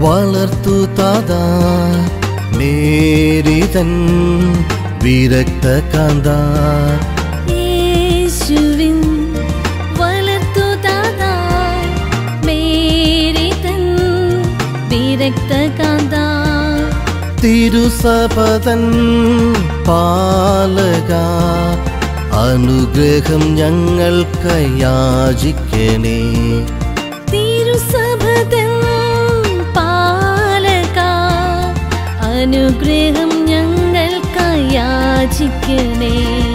വളർത്തു താതാ നേരിതൻ വിരക്ത കാന്ത യേശുവിൻ വളർത്തു താതാ മേരി തൻ വിരക്തകാന്ത തിരുസപതൻ പാലക അനുഗ്രഹം ഞങ്ങൾക്ക് യാചിക്കണേ തിരുസഭതൻ പാലക അനുഗ്രഹം ഞങ്ങൾക്ക് യാചിക്കണേ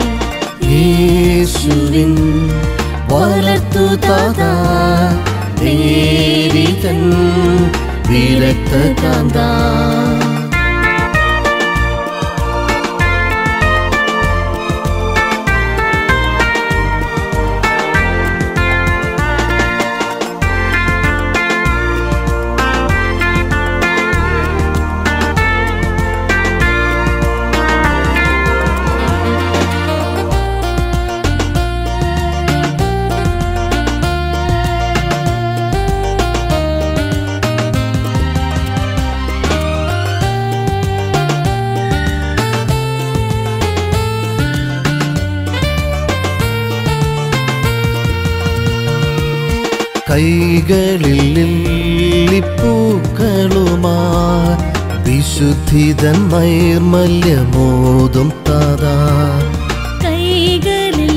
യേശുവിൻ വളർത്തു താതാ നേരിതൻ വിരക്ത കാന്ത കൈകളിൽ ലില്ലിപ്പൂക്കളുമാ വിശുദ്ധിതൻ നൈർമല്യമോതും താതാ കൈകളിൽ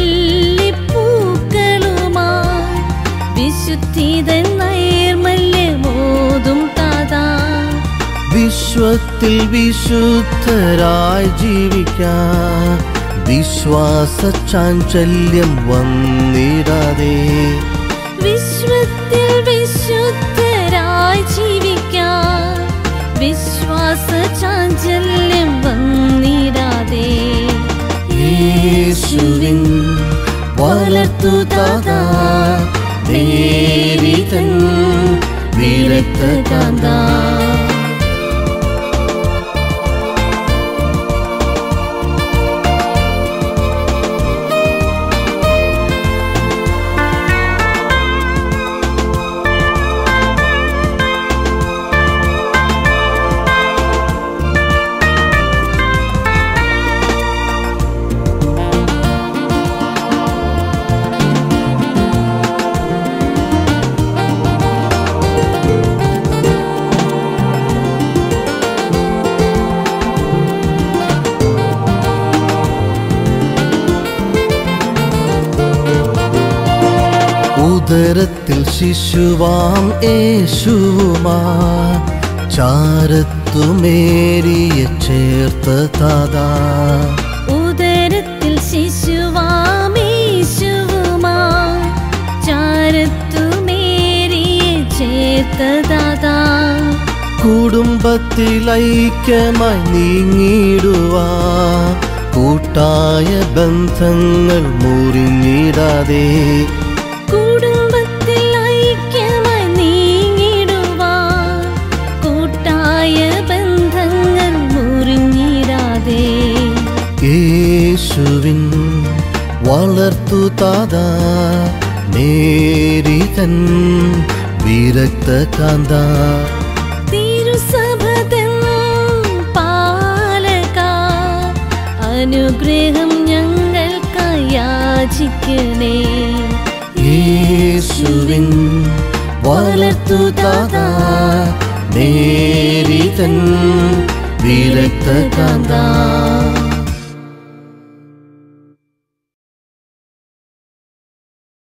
ലില്ലിപ്പൂക്കളുമായി വിശുദ്ധിതൻ നൈർമല്യമോതും താതാ വിശ്വത്തിൽ വിശുദ്ധരായി ജീവിക്കാൻ വിശ്വാസ ചാഞ്ചല്യം വന്നിടാതെ വിശ്വത്തിൽ വിശുദ്ധരായി ജീവിക്കാൻ വിശ്വാസ ചാഞ്ചല്യം വന്നിടാതെ യേശുവിൻ വളർത്തു താതാ നേരിതൻ വിരക്ത കാന്ത ഉദരത്തിൽ ശിശുവാം യേശുമാ ചാരത്തുമേരിയ ചേർത്ത താതാ ഉദരത്തിൽ ശിശുവാമീശുവുമാ ചാരത്തുമേരിയെ ചേർത്തതാതാ കുടുംബത്തിൽ ഐക്യമായി നീങ്ങിടുവാ കൂട്ടായ ബന്ധങ്ങൾ മുറിഞ്ഞിടാതെ കുടുംബത്തിൽ ഐക്യമായി നീങ്ങിടുവാൻ കൂട്ടായ ബന്ധങ്ങൾ മുറിഞ്ഞിടാതെ യേശുവിൻ വളർത്തു താതാ നേരിതൻ വിരക്ത കാന്ത തിരുസഭതൻ പാലക അനുഗ്രഹം ഞങ്ങൾക്ക് യാചിക്കണേ യേശുവിൻ വളർത്തു താതാ നേരിതൻ വിരക്ത കാന്ത